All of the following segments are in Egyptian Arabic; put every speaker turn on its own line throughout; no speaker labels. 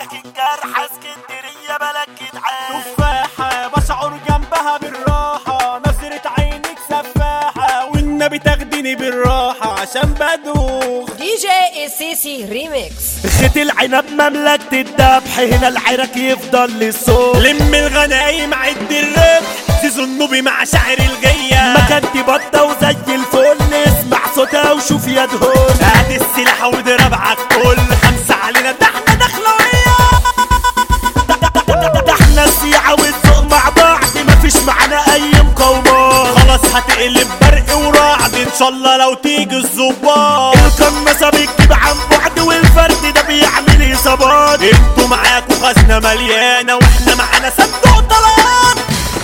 سكاكين جرح اسكندرية بلد جدعان
تفاحة بشعر جنبها بالراحة نظرة عينك سفاحة والنبي تاخديني بالراحة عشان بدوخ
دي جي السيسي ريميكس
خيط العنب مملكة الذبح هنا العراك يفضل للصوت
لم الغنايم عد الربح تظنوا بمع شعر الغية
مكانتي بطة وزي الفل اسمع صوتها وشوف يا دهون
هات السلاح واضرب عالكل خمسة علينا ده احنا دخلوية
ده احنا السيعة والذوق مع بعض مفيش معانا اي مقاومات
خلاص هتقلب برق ورعد ان شاء الله لو تيجي الظباط
القناصة بتجيب عن بعد والفرد ده بيعمل اصابات
انتوا معاكوا خزنة مليانة واحنا معانا صندوق طلعات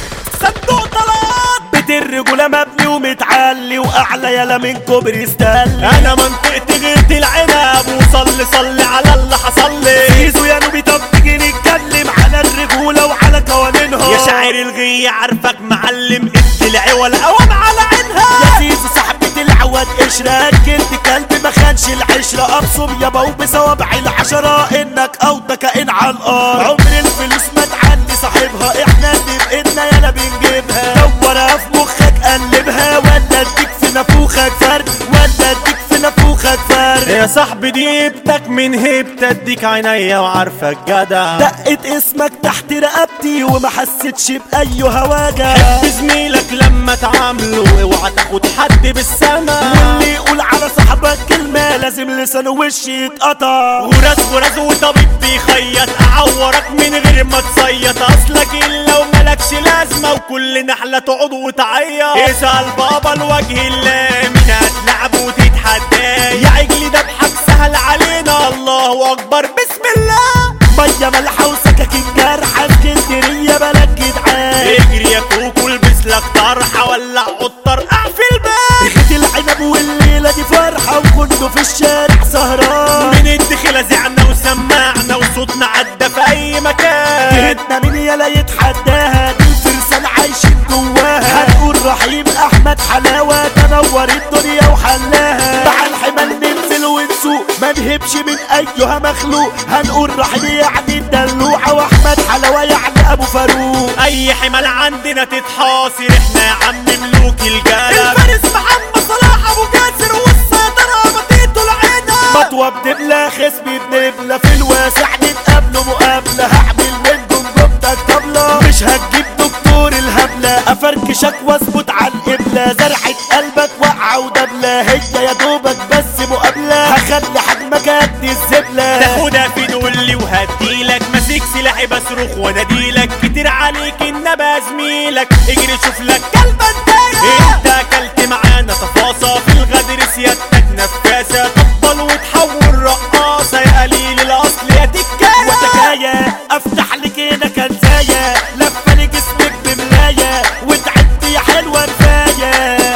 صندوق طلعات
بيت الرجولة مبني ومتعلي واعلى يلا من كوبري ستانلي
انا منطقتي غيرت العنب وصلي صلي على اللي حصل لي
زيزو يا نوبي طب تيجي نتكلم على الرجولة وعلى قوانينها
يا شاعر الغي عارفك معلم ادي العوى قوام على عينها
يا زيزو صاحبة العواد قشرة كنت كلب ما خانش العشرة ابصم يابا وبصوابع العشرة انك اوطى كائن على الارض عمر الفلوس ما تعلي صاحبها احنا اللي بإيدنا يالا بنجيبها دورها في مخك قلبها ولا اديك في نافوخك فرد ولا اديك في نافوخك فرد
يا صاحبي دي هيبتك من هيبة اديك عينيا وعارفك جدع
دقت اسمك تحت رقبتي وما حسيتش بأي هواجة
حب زميلك لما تعامله اوعى تاخد حد بالسما
واللي يقول على صاحبك كلمة لازم لسانه وشي يتقطع
غراز غراز وطبيب بيخيط اعورك من غير ما تصيط اصلك الا وملكش لازمه وكل نحله تقعد وتعيط اسال بابا الوجه الله مين هتلعب وتتحداه يا عجلي دبحك سهل علينا الله اكبر بسم الله
مية ملحة وسكاكين جرحة اسكندرية بلد جدعان
اجري يا كوكو البس لك طرحه ولع قطر في البيت
خد العنب والليلة دي فرحة وكله في الشارع سهران
من الدخلة زعنا وسمعنا وصوتنا عدى في اي مكان
جهتنا مين يلا يتحداها دي الفرسان عايشين جواها هنقول رحيم احمد حلاوة تنور الدنيا وحلاها مع الحمال ننزل ونسوق ما نهبش من ايها مخلوق هنقول رحيم يعني الدلوعة واحمد حلاوة يعني ابو فاروق
اي حمال عندنا تتحاصر احنا يا عم ملوك الجالة الفارس محمد صلاح ابو جاسر والسيطرة مديته العيدة
مطوى بدبلة خصمي بنبلة في الواسع نتقابلوا مقابلة هعمل من جمجمتك طبلة مش هتجيب دكتور الهبلة افركشك واظبط على القبلة زرعة قلبك واقعة ودبلة هي يا دوبك بس مقابلة هخلي حجمك قد الزبلة
تاخدها في دولي وهديلك ماسك سلاحي بصرخ واناديلك كتير عليك انما زميلك اجري شوف لك كلبة انتايه انت اكلت معانا تفاصة في الغدر سيادتك نفاسة تبطل وتحول رقاصة يا قليل الاصل يا تكاية
وتكاية افتح لك هنا كنزاية لفة لجسمك بملاية وتعد يا حلوة كفاية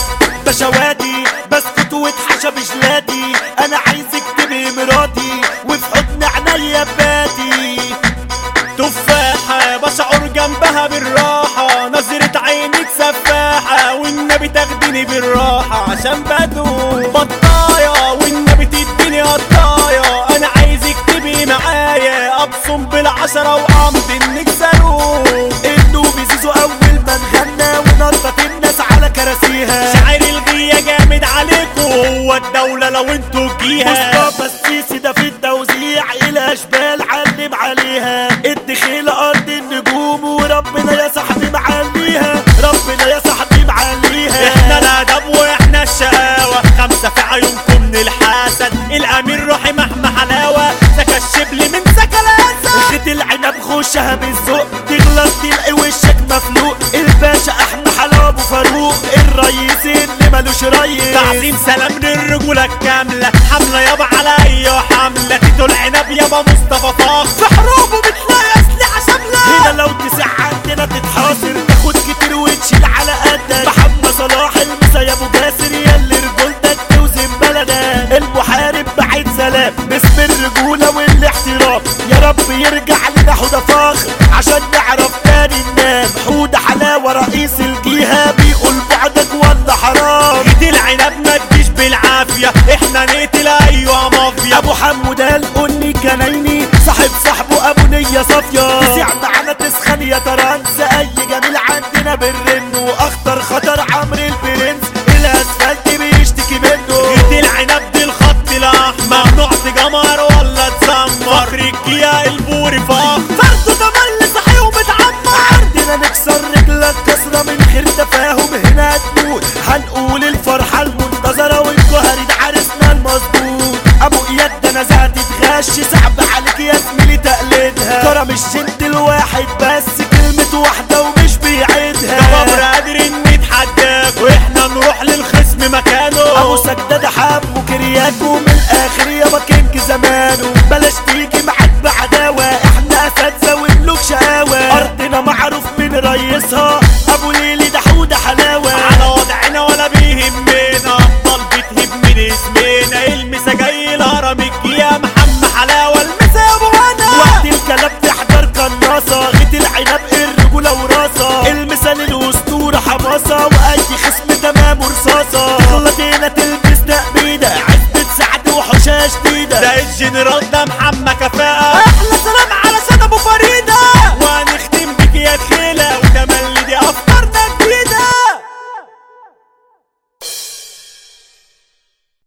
بشواتي بسكت واتحشى بجلادي انا عايزك تبقي مراتي وفي حضن عينيا باتي
تفاحة بشعر جنبها بالراحة نظرة عينك سفاحة والنبي تاخديني بالراحة عشان بدو بطاية والنبي تديني قطاية انا عايزك تبقي معايا ابصم بالعشرة وامضي انك صاروخ
النوبي زيزو اول ما نغنى ونطط الناس على كراسيها
شاعر الغية جامد عليكوا هو الدولة لو انتوا جيها
مصطفى السيسي ده في التوزيع الى اشبال علم عليها الدخيل ارض النجوم وربنا يا صاحبي معليها ربنا يا صاحبي معليها
احنا الادب واحنا الشقاوة خمسة في عيونكم من الحسد الامير روحي مهما حلاوة سكى الشبل من سكى الاسد
خد العنب خشها بالذوق تغلط تلاقي وشك مفلوق الباشا احمد حلاوه ابو فاروق الرئيس اللي ملوش ريس
تعظيم سلام للرجولة الكاملة حملة يابا على اي حملة تيتو العنب يابا مصطفى فاخ في حروبه بتلاقي اسلحة شاملة
هنا لو تسع عندنا تتحاصر تاخد كتير وتشيل على قدك محمد صلاح المسا يا ابو جاسر ياللي رجولتك توزن بلدك المحارب بعيد سلام باسم الرجولة والاحترام يا رب يرجع لنا حوده فاخر عشان نعرف تاني ننام حوده حلاوة رئيس الجهة بيقول بعدك ولا حرام
ايد العنب ما تجيش بالعافية احنا نقتل ايوه مافيا
ابو حمودة القني كنايني صاحب صاحبه ابو نية صافية تسيع معانا تسخن يا ترانس اي جميل عندنا بالرن واخطر خطر عمرو البرنس الاسفلت بيشتكي منه
جيت العنب دي الخط الاحمر ممنوع تجمر ولا تسمر فخر الكيا البوري فخر فرده تملي صحي ومتعمر
عندنا نكسر رجلك كسرة من غير تفاهم هنا تموت هنقول الفرحة المنتظرة والجوهري ده عرسنا المظبوط ابو اياد ده انا زهقت تغش صعب عليك يا زميلي تقليدها كرم الجنت الواحد بس كلمة واحدة ومش بيعيدها
جبابرة قادرين نتحداك واحنا نروح للخصم مكانه
ابو سداد حمو كرياكو من الاخر يابا كينج زمانه بلاش تيجي معاك بعداوة احنا اساتذة وملوك شقاوة ارضنا معروف من رئيسها ابو ليلي ده حودة حلاوة
على وضعنا ولا بيهمنا ابطال بتهب من اسمنا المسا جاي الهرم الجيا محمد حلاوه المسا يا ابو هنا
وقت الكلام تحضر قناصة غيت العنب الرجولة وراسة المثال الاسطورة حماسة واي خصم تمام رصاصة تغلط هنا تلبس تأبيدة عزبة سعد وحوشة شديدة
ده الجنرال ده محمد